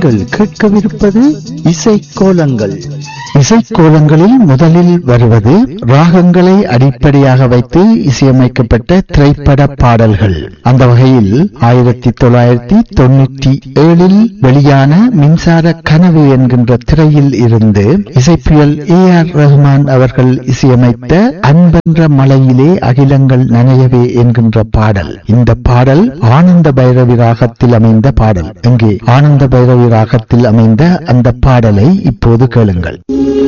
நீங்கள் கேட்கவிருப்பது இசைக்கோலங்கள் இசைக்கோலங்களில் முதலில் வருவது ராகங்களை அடிப்படையாக வைத்து இசையமைக்கப்பட்ட திரைப்பட பாடல்கள் அந்த வகையில் ஆயிரத்தி தொள்ளாயிரத்தி தொண்ணூற்றி ஏழில் வெளியான மின்சார கனவு என்கின்ற திரையில் இருந்து இசைப்பியல் ஏ ஆர் ரஹ்மான் அவர்கள் இசையமைத்த அன்பென்ற மலையிலே அகிலங்கள் நனையவே என்கின்ற பாடல் இந்த பாடல் ஆனந்த பைரவி ராகத்தில் அமைந்த பாடல் இங்கே ஆனந்த பைரவி ராகத்தில் அமைந்த அந்த பாடலை இப்போது கேளுங்கள்